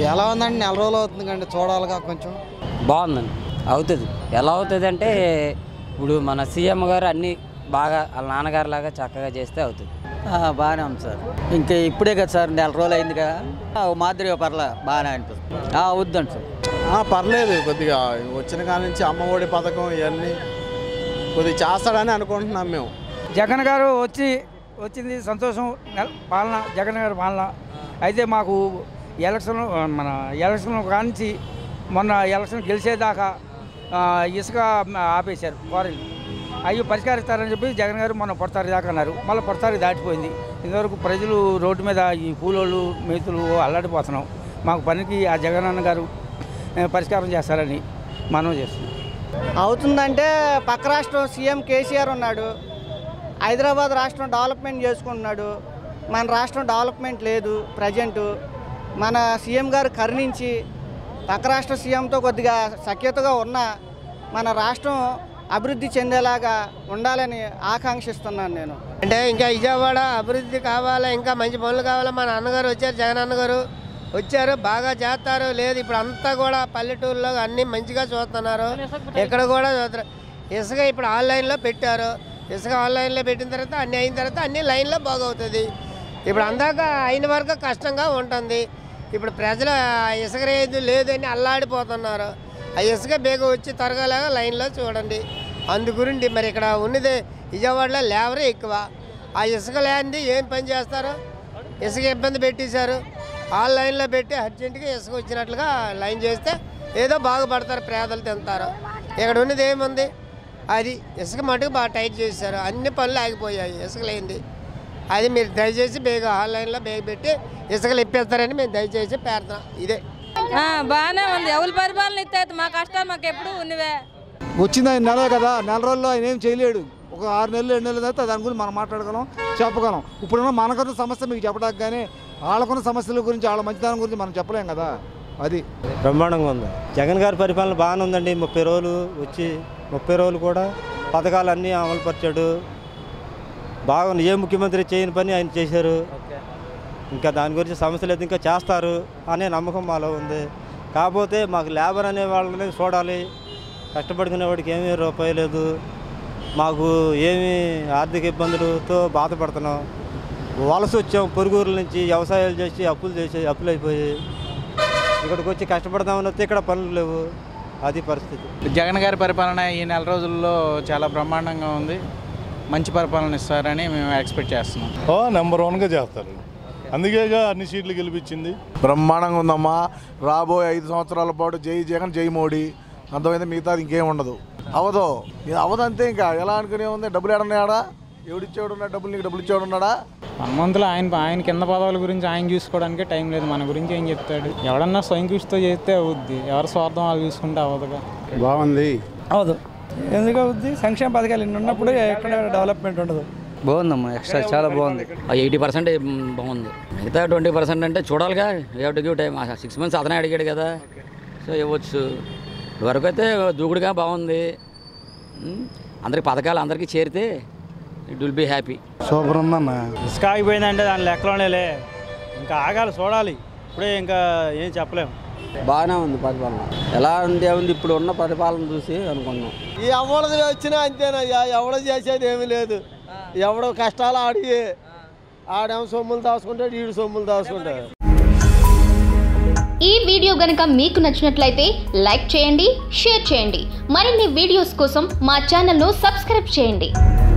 ఎలా ఉందండి నెల రోజులు అవుతుంది కండి చూడాలిగా కొంచెం బాగుందండి అవుతుంది ఎలా అవుతుంది అంటే ఇప్పుడు మన సీఎం గారు అన్నీ బాగా వాళ్ళ నాన్నగారు లాగా చక్కగా చేస్తే అవుతుంది బాగానే ఉంది సార్ ఇంకా ఇప్పుడే కదా సార్ నెల రోజులు అయింది కదా ఆ, ఓ మాదిరిగా పర్లే బాగానే అనిపిస్తుంది ఆ, అవుద్దండి సార్ ఆ, పర్లేదు కొద్దిగా వచ్చిన కాడ నుంచి అమ్మ ఒడి పథకం ఇవన్నీ కొద్దిగా చేస్తాడని అనుకుంటున్నాం మేము జగన్ గారు వచ్చి వచ్చింది సంతోషం నెల- పాలన జగన్ గారి పాలన అయితే మాకు ఎలక్షన్ మన ఎలక్షన్ కానించి మొన్న ఎలక్షన్ గెలిచేదాకా ఆ, ఇసుక ఆపేశారు క్వారీలు అవి పరిష్కరిస్తారని చెప్పి జగన్ గారు మొన్న పొడతారి దాకా అన్నారు మళ్ళీ పొడతారి దాటిపోయింది ఇంతవరకు ప్రజలు రోడ్డు మీద ఈ కూలోళ్ళు మేతులు అల్లాడిపోతున్నాం మాకు పనికి ఆ జగన్ అన్న గారు ఆ, పరిష్కారం చేస్తారని మనం చేస్తున్నాం అవుతుందంటే పక్క రాష్ట్రం సీఎం కేసీఆర్ ఉన్నాడు హైదరాబాద్ రాష్ట్రం డెవలప్మెంట్ చేసుకుంటున్నాడు మన రాష్ట్రం డెవలప్మెంట్ లేదు ప్రజెంటు మన సీఎం గారు కరుణించి పక్క రాష్ట్ర సీఎంతో కొద్దిగా సఖ్యతగా ఉన్న మన రాష్ట్రం అభివృద్ధి చెందేలాగా ఉండాలని ఆకాంక్షిస్తున్నాను నేను అంటే ఇంకా విజయవాడ అభివృద్ధి కావాలా ఇంకా మంచి పనులు కావాలా మా నాన్నగారు వచ్చారు జగన్ అన్నగారు వచ్చారు బాగా చేస్తారు లేదు ఇప్పుడు అంతా కూడా పల్లెటూరులో అన్నీ మంచిగా చూస్తున్నారు ఎక్కడ కూడా చూస్తారు ఇసుక ఇప్పుడు ఆన్లైన్లో పెట్టారు ఇసుక ఆన్లైన్లో పెట్టిన తర్వాత అన్నీ అయిన తర్వాత అన్ని లైన్లో బాగవుతుంది ఇప్పుడు అందాక అయిన వరకు కష్టంగా ఉంటుంది ఇప్పుడు ప్రజలు ఆ ఇసుక రేదు లేదని అల్లాడిపోతున్నారు ఆ ఇసుక బేగ వచ్చి త్వరగాలాగా లైన్లో చూడండి అందు గురించి మరి ఇక్కడ ఉన్నది విజయవాడలో లేవరే ఎక్కువ ఆ ఇసుక లేనిది ఏం పని చేస్తారు ఇసుక ఇబ్బంది పెట్టేశారు ఆ లైన్లో పెట్టి అర్జెంటుగా ఇసుక వచ్చినట్లుగా లైన్ చేస్తే ఏదో బాగుపడతారు పేదలు తింటారు ఇక్కడ ఉన్నది ఏముంది అది ఇసుక మటుకు బాగా టైట్ చేశారు అన్ని పనులు ఆగిపోయాయి ఇసుక లేనిది అది మీరు దయచేసి బేగ ఆన్లైన్లో బేగ పెట్టి ఇసుకలు ఇప్పేస్తారని మేము దయచేసి పేరుతున్నాం ఇదే బాగానే ఉంది ఎవరి పరిపాలన ఇస్తే మా కష్టాలు మాకు ఎప్పుడు ఉన్నవే వచ్చింది ఆయన నెల కదా నెల రోజుల్లో ఆయన ఏం చేయలేడు ఒక ఆరు నెలలు ఏడు నెలల తర్వాత దాని గురించి మనం మాట్లాడగలం చెప్పగలం ఇప్పుడున్న మనకున్న సమస్య మీకు చెప్పడానికి కానీ వాళ్ళకున్న సమస్యల గురించి వాళ్ళ మంచితనం గురించి మనం చెప్పలేం కదా అది బ్రహ్మాండంగా ఉంది జగన్ గారి పరిపాలన బాగానే ఉందండి ముప్పై రోజులు వచ్చి ముప్పై రోజులు కూడా పథకాలన్నీ అమలుపరిచాడు బాగుంది ఏ ముఖ్యమంత్రి చేయని పని ఆయన చేశారు ఇంకా దాని గురించి సమస్య లేదు ఇంకా చేస్తారు అనే నమ్మకం మాలో ఉంది కాకపోతే మాకు లేబర్ అనే వాళ్ళని చూడాలి కష్టపడుకునే వాడికి ఏమీ రూపాయి లేదు మాకు ఏమీ ఆర్థిక ఇబ్బందులతో బాధపడుతున్నాం వలస వచ్చాం పొరుగురుల నుంచి వ్యవసాయాలు చేసి అప్పులు చేసి అప్పులు అయిపోయి ఇక్కడికి వచ్చి కష్టపడదామని వస్తే ఇక్కడ పనులు లేవు అది పరిస్థితి జగన్ గారి పరిపాలన ఈ నెల రోజుల్లో చాలా బ్రహ్మాండంగా ఉంది మంచి పరిపాలన ఇస్తారని మేము ఎక్స్పెక్ట్ చేస్తున్నాం ఓ నెంబర్ వన్గా చేస్తారు అందుకేగా అన్ని సీట్లు గెలిపించింది బ్రహ్మాండంగా ఉందమ్మా రాబోయే ఐదు సంవత్సరాల పాటు జై జగన్ జై మోడీ అంతమైంది మిగతాది ఇంకేం ఉండదు అవదు ఇది అవదు అంతే ఇంకా ఎలా అనుకునే ఉంది డబ్బులు ఏడన్నాడా ఎవడిచ్చేవాడు ఉన్నాడు డబ్బులు నీకు డబ్బులు ఇచ్చేవాడు ఉన్నాడా హనుమంతులు ఆయన ఆయన కింద పదవుల గురించి ఆయన చూసుకోవడానికి టైం లేదు మన గురించి ఏం చెప్తాడు ఎవడన్నా స్వయం కృషితో చేస్తే అవుద్ది ఎవరి స్వార్థం వాళ్ళు చూసుకుంటే అవ్వదుగా బాగుంది అవదు ఎందుకు అవుద్ది సంక్షేమ పథకాలు ఇన్ని ఉన్నప్పుడు ఎక్కడ డెవలప్మెంట్ ఉండదు బాగుందమ్మా ఎక్స్ట్రా చాలా బాగుంది ఎయిటీ పర్సెంట్ బాగుంది మిగతా ట్వంటీ పర్సెంట్ అంటే చూడాలిగా you to give time six months అతనే అడిగాడు కదా సో ఇవ్వచ్చు ఇదివరకు అయితే దూకుడుగా బాగుంది ఉమ్, అందరికి పథకాలు అందరికీ చేరితే it will be happy super ఉందన్న ఇసుక ఆగిపోయిందంటే దాని లెక్కలోనేలే ఇంకా ఆగాలి చూడాలి ఇప్పుడే ఇంకా ఏం చెప్పలేము బాగానే ఉంది పరిపాలన ఎలా ఉంది ఉంది ఇప్పుడు ఉన్న పరిపాలన చూసి అనుకున్నాం ఈ ఎవడది వచ్చినా అంతేనయ్యా ఎవడ చేసేది ఏమీ లేదు ఎవడో కష్టాలు ఆడి ఆడేమో సొమ్ములు దాచుకుంటాడు ఈడు సొమ్ములు దాచుకుంటాడు ఈ వీడియో గనుక మీకు నచ్చినట్లయితే లైక్ చేయండి షేర్ చేయండి మరిన్ని వీడియోస్ కోసం మా ఛానల్ను సబ్స్క్రైబ్ చేయండి